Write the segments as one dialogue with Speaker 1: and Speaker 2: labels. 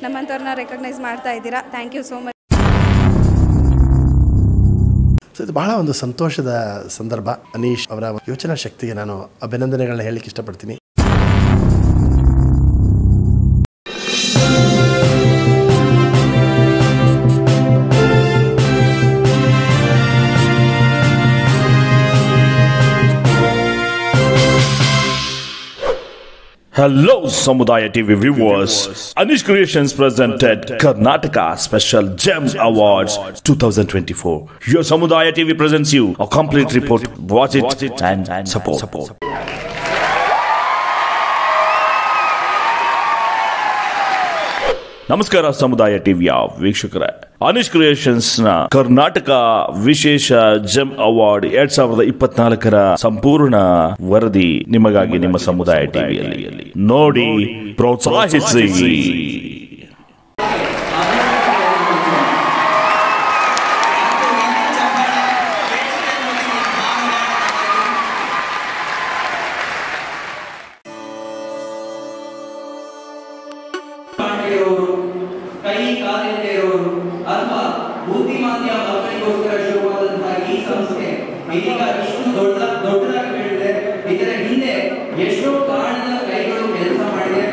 Speaker 1: ನಮ್ಮಂಥವ್ರನ್ನ recognise ಮಾಡ್ತಾ ಇದ್ದೀರಾ thank you so much
Speaker 2: so ಇದು ಬಹಳ ಒಂದು ಸಂತೋಷದ ಸಂದರ್ಭ ಅನೀಶ್ ಅವರ ಯೋಚನಾ ಶಕ್ತಿಗೆ ನಾನು ಅಭಿನಂದನೆಗಳನ್ನ ಹೇಳಲಿಕ್ಕೆ ಇಷ್ಟಪಡ್ತೀನಿ
Speaker 3: Hello, Samudaya TV viewers. Anish Creations presented Karnataka Special Gem Awards 2024. Your Samudaya TV presents you a complete report. Watch it and support. ನಮಸ್ಕಾರ ಸಮುದಾಯ ಟಿವಿಯ ವೀಕ್ಷಕರೇ ಅನಿಶ್ ಕ್ರಿಯೇಷನ್ಸ್ ನ ಕರ್ನಾಟಕ ವಿಶೇಷ ಜೆಮ್ ಅವಾರ್ಡ್ ಎರಡ್ ಸಾವಿರದ ಇಪ್ಪತ್ನಾಲ್ಕರ ಸಂಪೂರ್ಣ ವರದಿ ನಿಮಗಾಗಿ ನಿಮ್ಮ ಸಮುದಾಯ ಟಿವಿಯಲ್ಲಿ ನೋಡಿ ಪ್ರೋತ್ಸಾಹಿಸಿ
Speaker 4: ಇರೋರು ಕೈ ಕಾಲಿಲ್ಲದೆ ಇರೋರು ಅಥವಾ ಬುದ್ಧಿಮಾಂದ್ಯ ಮಕ್ಕಳಿಗೋಸ್ಕರ ಶುರುವಾದಂತಹ ಈ ಸಂಸ್ಥೆ ಇದೀಗ ಇಷ್ಟು ದೊಡ್ಡ ದೊಡ್ಡದಾಗಿ ಬೆಳೆದಿದೆ ಇದರ ಹಿಂದೆ ಎಷ್ಟೋ ಕಾರಣದ ಕೈಗಳು ಕೆಲಸ ಮಾಡಿದೆ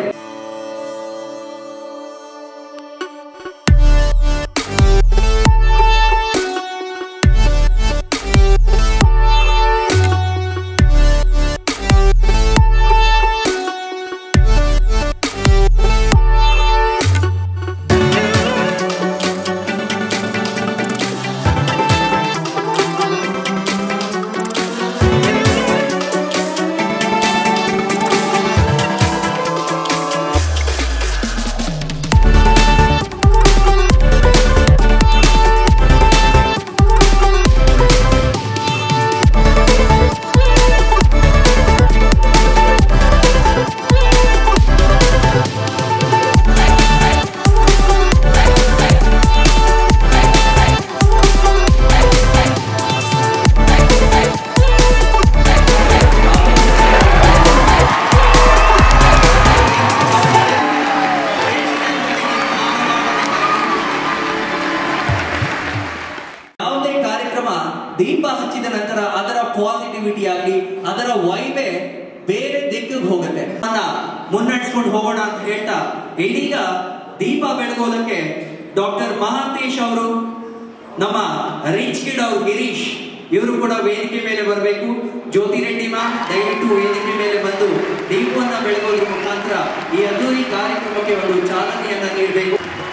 Speaker 4: ಯಾವುದೇ ಕಾರ್ಯಕ್ರಮ ದೀಪ ಹಚ್ಚಿದ ನಂತರ ಅದರ ಪಾಸಿಟಿವಿಟಿ ಆಗಲಿ ಅದರ ವೈಬೆ ಬೇರೆ ದಿಕ್ಕಿಗೆ ಹೋಗುತ್ತೆ ಅನ್ನ ಮುನ್ನಡೆಸ್ಕೊಂಡು ಹೋಗೋಣ ಅಂತ ಹೇಳ್ತಾ ಇದೀಗ ದೀಪ ಬೆಳಗೋದಕ್ಕೆ ಡಾಕ್ಟರ್ ಮಹಾಂತೇಶ್ ಅವರು ನಮ್ಮ ರಿಚ್ ಕಿಡ್ ಅವರು ಗಿರೀಶ್ ಇವರು ಕೂಡ ವೇದಿಕೆ ಮೇಲೆ ಬರಬೇಕು ಜ್ಯೋತಿ ರೆಡ್ಡಿ ಮ್ಯಾಮ್ ದಯವಿಟ್ಟು ವೇದಿಕೆ ಮೇಲೆ ಬಂದು ದೀಪವನ್ನ ಬೆಳಗೋದ್ರ ಮುಖಾಂತರ ಈ ಅದ್ದೂರಿ ಕಾರ್ಯಕ್ರಮಕ್ಕೆ ಒಂದು ಚಾಲನೆಯನ್ನ ನೀಡಬೇಕು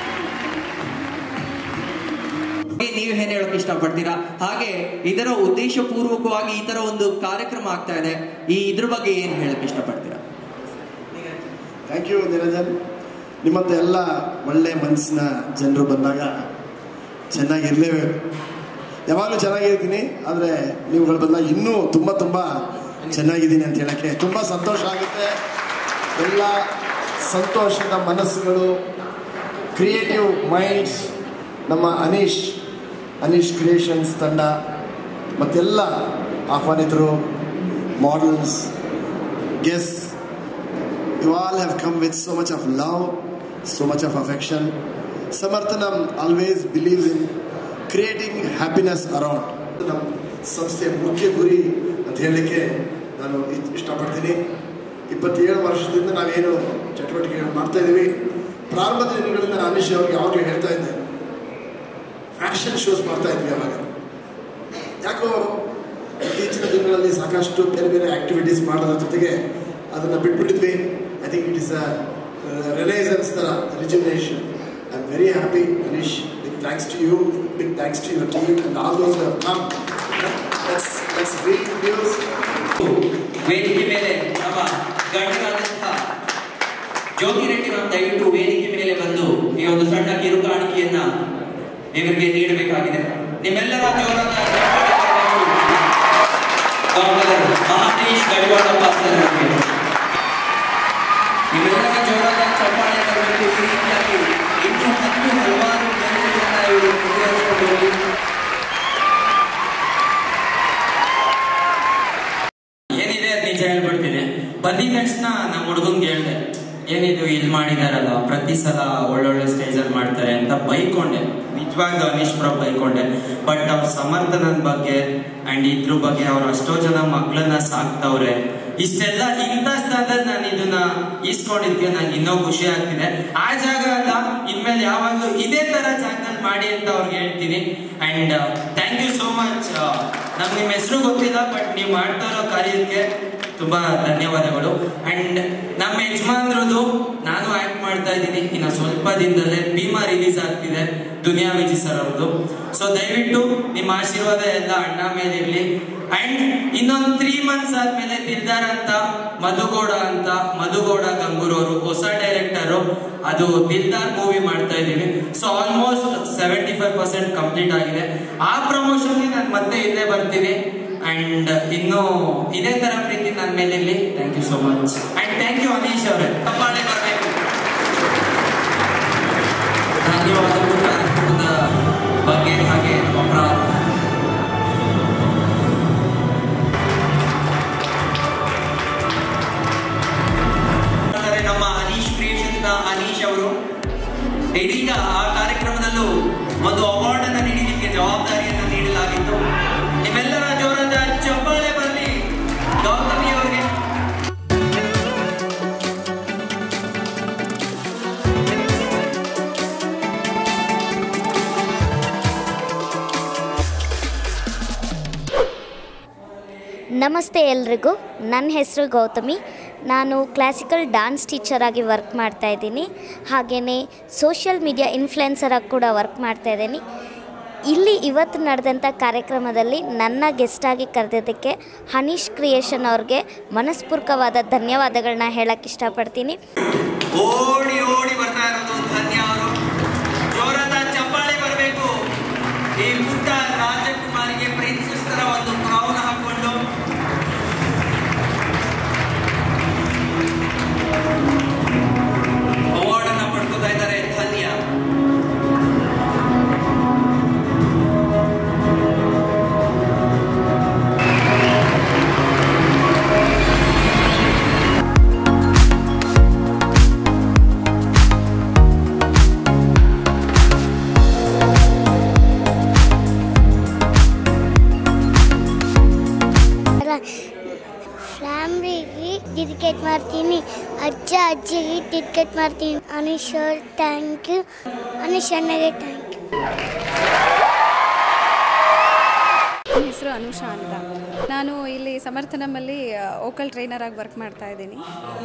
Speaker 4: ನೀವು ಏನ್ ಹೇಳಕ್ ಇಷ್ಟಪಡ್ತೀರಾ ಹಾಗೆ ಇದರ ಉದ್ದೇಶ ಪೂರ್ವಕವಾಗಿ ಈ ತರ ಒಂದು ಕಾರ್ಯಕ್ರಮ ಆಗ್ತಾ ಇದೆ ಈ ಇದ್ರ ಬಗ್ಗೆ ಏನ್ ಹೇಳಕ್ ಇಷ್ಟಪಡ್ತೀರಾ
Speaker 2: ಥ್ಯಾಂಕ್ ಯು ನಿರಂಜನ್ ನಿಮ್ಮಂಥ ಎಲ್ಲ ಒಳ್ಳೆ ಮನಸ್ಸಿನ ಜನರು ಬಂದಾಗ ಚೆನ್ನಾಗಿರಲೇಬೇಕು ಯಾವಾಗಲೂ ಚೆನ್ನಾಗಿರ್ತೀನಿ ಆದರೆ ನೀವುಗಳು ಬಂದಾಗ ಇನ್ನೂ ತುಂಬ ತುಂಬ ಚೆನ್ನಾಗಿದ್ದೀನಿ ಅಂತ ಹೇಳೋಕ್ಕೆ ತುಂಬ ಸಂತೋಷ ಆಗುತ್ತೆ ಎಲ್ಲ ಸಂತೋಷದ ಮನಸ್ಸುಗಳು ಕ್ರಿಯೇಟಿವ್ ಮೈಂಡ್ಸ್ ನಮ್ಮ ಅನೀಶ್ ಅನೀಶ್ ಕ್ರಿಯೇಷನ್ಸ್ ತಂಡ ಮತ್ತೆಲ್ಲ ಆಹ್ವಾನಿತರು models guess you all have come with so much of love, so much of affection. Samarthanam always believes in creating happiness around. ನಮ್ಮ ಸಂಸ್ಥೆಯ ಮುಖ್ಯ ಗುರಿ ಅಂತ ಹೇಳಲಿಕ್ಕೆ ನಾನು ಇ- ಇಷ್ಟಪಡ್ತೀನಿ ಇಪ್ಪತ್ತೇಳು ವರ್ಷದಿಂದ ನಾವೇನು ಚಟುವಟಿಕೆಗಳು ಮಾಡ್ತಾ ಇದ್ದೀವಿ ಪ್ರಾರಂಭದ ದಿನಗಳಿಂದ ನಾನು ಅನಿಶ್ ಅವ್ರಿಗೆ ಯಾವಾಗಲೂ ಹೇಳ್ತಾ ಇದ್ದೆ ಫ್ಯಾಷನ್ ಶೋಸ್ ಮಾಡ್ತಾ ಇದ್ವಿ ಅವಾಗ ಯಾಕೋ ಇತ್ತೀಚಿನ ದಿನಗಳಲ್ಲಿ ಸಾಕಷ್ಟು ಬೇರೆ ಬೇರೆ ಆಕ್ಟಿವಿಟೀಸ್ ಮಾಡೋದ್ರ ಜೊತೆಗೆ ಅದನ್ನು ಬಿಟ್ಬಿಟ್ಟಿದ್ವಿ I think it is a reliance ಥರ rejuvenation I am very happy Anish big thanks to you big thanks to your team and all those come let's let's read news
Speaker 4: ವೇದಿಕೆ ಮೇಲೆ ನಮ್ಮ ಗಣ್ಯರಾದಂತಹ ಜ್ಯೋತಿ ರೆಡ್ಡಿ ಮ್ಯಾಮ್ ದಯವಿಟ್ಟು ವೇದಿಕೆ ಮೇಲೆ ಬಂದು ಈ ಒಂದು ಸಣ್ಣ ಕಿರು ಕಾಣಿಕೆಯನ್ನ ಇವರಿಗೆ ನೀಡಬೇಕಾಗಿದೆ ನಿಮ್ಮೆಲ್ಲರ ಜೋರಾದ ಡಾಕ್ಟರ್ ಮಹಾಂತೇಶ್ ಗಡಿವಾಳಪ್ಪ ಸರ್ ಅವರಿಗೆ ನಿಮ್ಮೆಲ್ಲರ ಜೋರಾದ ಚಪ್ಪಾಳೆ ಬರಬೇಕು ಈ ರೀತಿಯಾಗಿ ಇನ್ನೂ ಹತ್ತು ಹಲವಾರು ಕೆಲಸಗಳನ್ನ ಇವರು ಮುಂದುವರಿಸಿಕೊಂಡು ಹೋಗಿ
Speaker 5: ಏನಿದೆ ಅದ್ ನಿಜ ಹೇಳ್ಬಿಡ್ತೀನಿ ಬಂದಿದ ತಕ್ಷಣ ನಮ್ಮ ಹುಡುಗಂಗೆ ಹೇಳ್ದೆ ಏನಿದು ಇಲ್ಲಿ ಮಾಡಿದಾರಲ್ಲ ಪ್ರತಿ ಸಲ ಒಳ್ಳೊಳ್ಳೆ ಸ್ಟೇಜಲ್ಲಿ ಮಾಡ್ತಾರೆ ಅಂತ ಬೈಕೊಂಡೆ ನಿಜವಾಗ್ಲೂ ಅನೀಶ್ ಬ್ರೋ ಬೈಕೊಂಡೆ ಬಟ್ ಅವ್ರ ಸಮರ್ಥನದ ಬಗ್ಗೆ ಅಂಡ್ ಇದ್ರ ಬಗ್ಗೆ ಅವ್ರು ಅಷ್ಟೋ ಜನ ಮಕ್ಕಳನ್ನ ಸಾಕ್ತವ್ರೆ ಇಷ್ಟೆಲ್ಲ ಇಂಥ ಸ್ಥಳದಲ್ಲಿ ನಾನು ಇದನ್ನ ಈಸ್ಕೊಂಡಿದ್ದೆ ನಂಗೆ ಇನ್ನೂ ಖುಷಿ ಆಗ್ತಿದೆ ಆ ಜಾಗ ಅಲ್ಲ ಇನ್ಮೇಲೆ ಯಾವಾಗಲೂ ಇದೇ ತರ ಜಾಗದಲ್ಲಿ ಮಾಡಿ ಅಂತ ಅವ್ರಿಗೆ ಹೇಳ್ತೀನಿ and thank you so much ನಮ್ಗೆ ನಿಮ್ಮ ಹೆಸರು ಗೊತ್ತಿಲ್ಲ ಬಟ್ ನೀವು ಮಾಡ್ತಾ ಇರೋ ಕಾರ್ಯಕ್ಕೆ ತುಂಬಾ ಧನ್ಯವಾದಗಳು ಅಂಡ್ ನಮ್ಮ ಯಜಮಾನ್ರದು ನಾನು ಆಕ್ಟ್ ಮಾಡ್ತಾ ಇದ್ದೀನಿ ಇನ್ನು ಸ್ವಲ್ಪ ದಿನದಲ್ಲೇ ಭೀಮಾ ರಿಲೀಸ್ ಆಗ್ತಿದೆ ದುನಿಯಾ ವಿಜಿ ಸರ್ ಅವ್ರದ್ದು ಸೊ ದಯವಿಟ್ಟು ನಿಮ್ಮ ಆಶೀರ್ವಾದ ಎಲ್ಲ ಅಣ್ಣ ಮೇಲೆ ಇರ್ಲಿ ಅಂಡ್ ಇನ್ನೊಂದ್ ತ್ರೀ ಮಂತ್ಸ್ ಆದ್ಮೇಲೆ ದಿಲ್ದಾರ್ ಅಂತ ಮಧುಗೌಡ ಅಂತ ಮಧುಗೌಡ ಗಂಗೂರ್ ಅವರು ಹೊಸ ಡೈರೆಕ್ಟರ್ ಅದು ದಿಲ್ದಾರ್ ಮೂವಿ ಮಾಡ್ತಾ ಇದ್ದೀವಿ so almost seventy five percent complete ಆಗಿದೆ ಆ ಪ್ರಮೋಷನ್ ನಾನು ಮತ್ತೆ ಇಲ್ಲೇ ಬರ್ತೀನಿ ಅಂಡ್ ಇನ್ನು ಇದೇ ತರ ಪ್ರೀತಿ ನನ್ನ ಮೇಲೆ ಇರಲಿ thank you so much and thank you Anish ಅವರೇ ತಪ್ಪಾಳೆ ಬರಬೇಕು
Speaker 4: ಧನ್ಯವಾದಗಳು ಕಾರ್ಯಕ್ರಮದ ಬಗ್ಗೆ ಹಾಗೆ ಅಪರಾಧ ಅಂದರೆ ನಮ್ಮ ಅನೀಶ್ ಕ್ರಿಯೇಷನ್ಸ್ ನ ಅನೀಶ್ ಅವರು ಇದೀಗ ಆ ಕಾರ್ಯಕ್ರಮದಲ್ಲೂ ಒಂದು ಅವಾರ್ಡ್ ಅನ್ನು ನೀಡಲಿಕ್ಕೆ ಜವಾಬ್ದಾರಿಯನ್ನು ನೀಡಲಾಗಿತ್ತು ನಿಮ್ಮೆಲ್ಲರ ಜೋರಾದ ಚಪ್ಪಾಳೆ ಬರಲಿ ಗೌತಮಿ ಅವರಿಗೆ
Speaker 6: ನಮಸ್ತೆ ಎಲ್ರಿಗೂ ನನ್ನ ಹೆಸರು ಗೌತಮಿ ನಾನು ಕ್ಲಾಸಿಕಲ್ ಡ್ಯಾನ್ಸ್ ಟೀಚರ್ ಆಗಿ ವರ್ಕ್ ಮಾಡ್ತಾ ಇದ್ದೀನಿ ಹಾಗೆಯೇ ಸೋಷಿಯಲ್ ಮೀಡಿಯಾ ಇನ್ಫ್ಲುಯೆನ್ಸರಾಗಿ ಕೂಡ ವರ್ಕ್ ಮಾಡ್ತಾ ಇದ್ದೀನಿ ಇಲ್ಲಿ ಇವತ್ತು ನಡೆದಂಥ ಕಾರ್ಯಕ್ರಮದಲ್ಲಿ ನನ್ನ ಗೆಸ್ಟಾಗಿ ಕರೆದಿದ್ದಕ್ಕೆ ಹನೀಶ್ ಕ್ರಿಯೇಷನ್ ಅವ್ರಿಗೆ ಮನಸ್ಪೂರ್ವಕವಾದ ಧನ್ಯವಾದಗಳನ್ನ ಹೇಳಕ್ಕೆ ಇಷ್ಟಪಡ್ತೀನಿ
Speaker 4: ಓಡಿ ಓಡಿ ಬರ್ತಾ ಇರೋದು ಧನ್ಯ ಅವರು ಜೋರಾದ ಚಪ್ಪಾಳೆ ಬರಬೇಕು ಈ ಪುಟ್ಟ ರಾಜಕುಮಾರಿಗೆ ಪ್ರಿನ್ಸೆಸ್ ತರ ಒಂದು ಕ್ರೌನ್ ಹಾಕೊಂಡು ಅವಾರ್ಡ್ ಅನ್ನ ಪಡ್ಕೋತಾ ಇದ್ದಾರೆ ಧನ್ಯ
Speaker 7: ಫ್ಯಾಮ್ಲಿಗೆ ಡಿಡಿಕೇಟ್ ಮಾಡ್ತೀನಿ ಅಜ್ಜ ಅಜ್ಜಿಗೆ ಡಿಡಿಕೇಟ್ ಮಾಡ್ತೀನಿ ಅನೀಶ್ ಅವ್ರ ಥ್ಯಾಂಕ್ ಯು ಅನೀಶ್ ಅಣ್ಣಗೆ ಥ್ಯಾಂಕ್ ಯು
Speaker 1: ನನ್ನ ಹೆಸರು ಅನುಷಾ ಅಂತ ನಾನು ಇಲ್ಲಿ ಸಮರ್ಥನಮಲ್ಲಿ ಓಕಲ್ ಟ್ರೈನರ್ ಆಗಿ ವರ್ಕ್ ಮಾಡ್ತಾ ಇದ್ದೀನಿ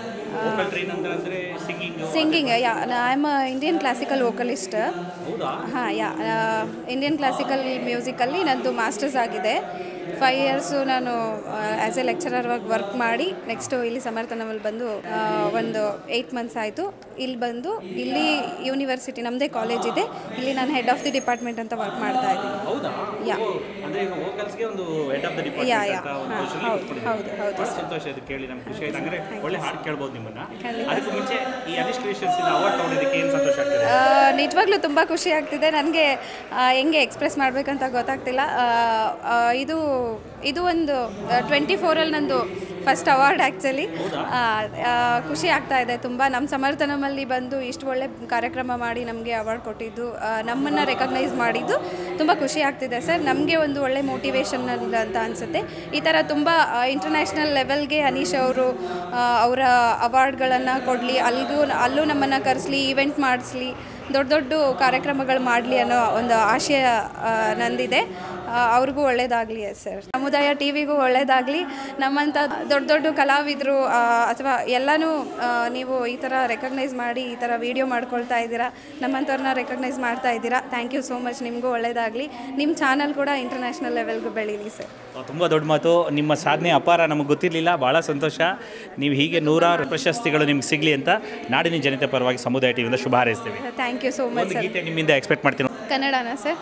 Speaker 1: singing yeah I am Indian classical vocalist ಹಾಂ ಯಾ ಇಂಡಿಯನ್ ಕ್ಲಾಸಿಕಲ್ ಮ್ಯೂಸಿಕಲ್ಲಿ ನಂದು ಮಾಸ್ಟರ್ಸ್ ಆಗಿದೆ ಫೈವ್ ಇಯರ್ಸು ನಾನು ಆ್ಯಸ್ ಎ ಲೆಕ್ಚರರ್ ಆಗಿ ವರ್ಕ್ ಮಾಡಿ ನೆಕ್ಸ್ಟು ಇಲ್ಲಿ ಸಮರ್ಥನಮಲ್ಲಿ ಬಂದು ಆ, ಒಂದು ಏಯ್ಟ್ ಮಂತ್ಸ್ ಆಯಿತು ಇಲ್ಲಿ ಬಂದು ಇಲ್ಲಿ ಯೂನಿವರ್ಸಿಟಿ ನಮ್ಮದೇ ಕಾಲೇಜ್ ಇದೆ ಇಲ್ಲಿ ನಾನು ಹೆಡ್ ಆಫ್ ದಿ ಡಿಪಾರ್ಟ್ಮೆಂಟ್ ಅಂತ ವರ್ಕ್ ಮಾಡ್ತಾ ಇದ್ದೀನಿ
Speaker 8: ಹೌದಾ
Speaker 1: ಯಾ
Speaker 8: ಅಂದ್ರೆ ಈಗ ವೋಕಲ್ಸ್ಗೆ ಒಂದು head of the
Speaker 1: yeah,
Speaker 8: department
Speaker 1: yeah.
Speaker 8: ಅಂತ ಒಂದು
Speaker 1: ಹಾ,
Speaker 8: position
Speaker 1: ಹೌದು,
Speaker 8: ಇಟ್ಕೊಂಡಿದ್ದೀವಿ.
Speaker 1: ಹೌದು, ಹೌದು,
Speaker 8: ಬಹಳ
Speaker 1: ಸರ್.
Speaker 8: ಸಂತೋಷ ಇದು ಕೇಳಿ ನಮ್ಗೆ ಖುಷಿ ಆಯ್ತು ಅಂದ್ರೆ ಒಳ್ಳೆ ಹಾಡು ಕೇಳ್ಬೋದು ನಿಮ್ಮನ್ನ
Speaker 1: ಖಂಡಿತ.
Speaker 8: ಅದಕ್ಕೂ ಮುಂಚೆ ಈ ಅನಿಶ್ ಕ್ರಿಯೇಷನ್ಸ್ ಇಂದ ಅವಾರ್ಡ್ ತಗೊಂಡಿದ್ದಕ್ಕೆ ಏನು ಸಂತೋಷ ಆಗ್ತದೆ
Speaker 1: ಆ, ನಿಜವಾಗ್ಲೂ ತುಂಬ ಖುಷಿ ಆಗ್ತಿದೆ ನನಗೆ ಹೆಂಗೆ ಎಕ್ಸ್ಪ್ರೆಸ್ ಮಾಡಬೇಕಂತ ಗೊತ್ತಾಗ್ತಿಲ್ಲ ಆ, ಆ, ಇದು ಇದು ಒಂದು ಟ್ವೆಂಟಿ ಫೋರಲ್ಲಿ ನಂದು ಫಸ್ಟ್ ಅವಾರ್ಡ್ ಆ್ಯಕ್ಚುಲಿ ಖುಷಿ ಆಗ್ತಾ ಇದೆ ತುಂಬ ನಮ್ಮ ಸಮರ್ಥನಮಲ್ಲಿ ಬಂದು ಇಷ್ಟು ಒಳ್ಳೆ ಕಾರ್ಯಕ್ರಮ ಮಾಡಿ ನಮಗೆ ಅವಾರ್ಡ್ ಕೊಟ್ಟಿದ್ದು ನಮ್ಮನ್ನು ರೆಕಗ್ನೈಸ್ ಮಾಡಿದ್ದು ತುಂಬ ಖುಷಿ ಆಗ್ತಿದೆ ಸರ್ ನಮಗೆ ಒಂದು ಒಳ್ಳೆ ಮೋಟಿವೇಶನ್ ಅಂತ ಅನಿಸುತ್ತೆ ಈ ಥರ ತುಂಬ ಇಂಟರ್ನ್ಯಾಷನಲ್ ಲೆವೆಲ್ಗೆ ಅನೀಶ್ ಅವರು ಅವರ ಅವಾರ್ಡ್ಗಳನ್ನು ಕೊಡಲಿ ಅಲ್ಲಿಗೂ ಅಲ್ಲೂ ನಮ್ಮನ್ನು ಕರೆಸ್ಲಿ ಈವೆಂಟ್ ಮಾಡಿಸ್ಲಿ ದೊಡ್ಡ ದೊಡ್ಡ ಕಾರ್ಯಕ್ರಮಗಳು ಮಾಡಲಿ ಅನ್ನೋ ಒಂದು ಆಶಯ ಆ, ನಂದಿದೆ ಆ, ಅವ್ರಿಗೂ ಒಳ್ಳೇದಾಗಲಿ ಸರ್ ಸಮುದಾಯ ಟಿ ವಿಗೂ ಒಳ್ಳೇದಾಗಲಿ ನಮ್ಮಂಥ ದೊಡ್ಡ ದೊಡ್ಡ ಕಲಾವಿದರು ಅಥವಾ ಎಲ್ಲನೂ ಆ, ನೀವು ಈ ಥರ ರೆಕಗ್ನೈಸ್ ಮಾಡಿ ಈ ಥರ ವಿಡಿಯೋ ಮಾಡ್ಕೊಳ್ತಾ ಇದ್ದೀರಾ ನಮ್ಮಂಥವ್ರನ್ನ ರೆಕಗ್ನೈಸ್ ಮಾಡ್ತಾ ಇದ್ದೀರಾ ಥ್ಯಾಂಕ್ ಯು ಸೋ ಮಚ್ ನಿಮಗೂ ಒಳ್ಳೇದಾಗಲಿ ನಿಮ್ಮ ಚಾನಲ್ ಕೂಡ ಇಂಟರ್ನ್ಯಾಷನಲ್ ಲೆವೆಲ್ಗೂ ಬೆಳೀಲಿ ಸರ್
Speaker 8: ತುಂಬ ದೊಡ್ಡ ಮಾತು ನಿಮ್ಮ ಸಾಧನೆ ಅಪಾರ ನಮಗೆ ಗೊತ್ತಿರಲಿಲ್ಲ ಭಾಳ ಸಂತೋಷ ನೀವು ಹೀಗೆ ನೂರಾರು ಪ್ರಶಸ್ತಿಗಳು ನಿಮ್ಗೆ ಸಿಗಲಿ ಅಂತ ನಾಡಿನ ಜನತೆ ಪರವಾಗಿ ಸಮುದಾಯ ಟಿವಿಯಿಂದ ಶುಭ ಹಾರೈಸ್ತೀವಿ
Speaker 1: ಥ್ಯಾಂಕ್ ಯು ಸೋ ಮಚ್
Speaker 8: ಒಂದು
Speaker 1: ಸರ್
Speaker 8: ಗೀತೆ ನಿಮ್ಮಿಂದ ಎಕ್ಸ್ಪೆಕ್ಟ್ ಮಾಡ್ತೀನಿ
Speaker 1: ಕನ್ನಡನಾ ಸರ್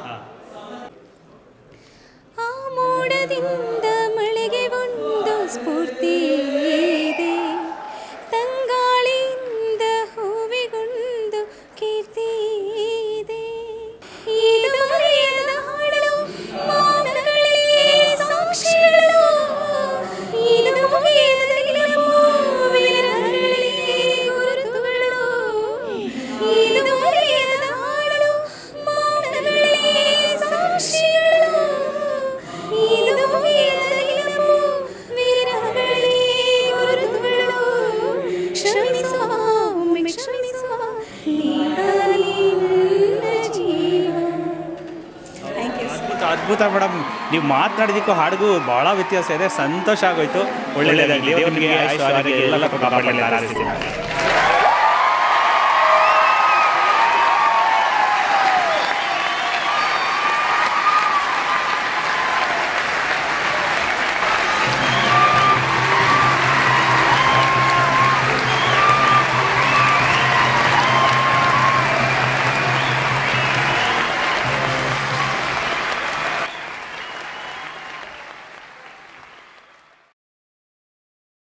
Speaker 1: ಆ ಮೋಡದಿಂದ ಮಳೆಗೆ ಒಂದು ಸ್ಫೂರ್ತಿ ಇದೆ ತಂಗಾಳಿಯಿಂದ ಹೂವಿಗೊಂದು ಕೀರ್ತಿ ಇದೆ ಇದು ಮರೆಯದ ಹಾಡು ಮೌನಗಳೇ ಸಾಕ್ಷಿಗಳು ಇದು ಮುಗಿಯದ ನೆನಪು ವಿರಹಗಳೇ ಗುರುತುಗಳು
Speaker 8: ಅದ್ಭುತ ಮೇಡಮ್ ನೀವು ಮಾತನಾಡಿದಕ್ಕೂ ಹಾಡಿಗೂ ಭಾಳ ವ್ಯತ್ಯಾಸ ಇದೆ ಸಂತೋಷ ಆಗೋಯ್ತು ಒಳ್ಳೆಯದಾಗಲಿ ದೇವರಿಗೆ ಆಯುಷ್ಯ ಆರೋಗ್ಯ ಎಲ್ಲ ಕಾಪಾಡಲಿ ಅಂತ ಹಾರೈಸ್ತೀನಿ.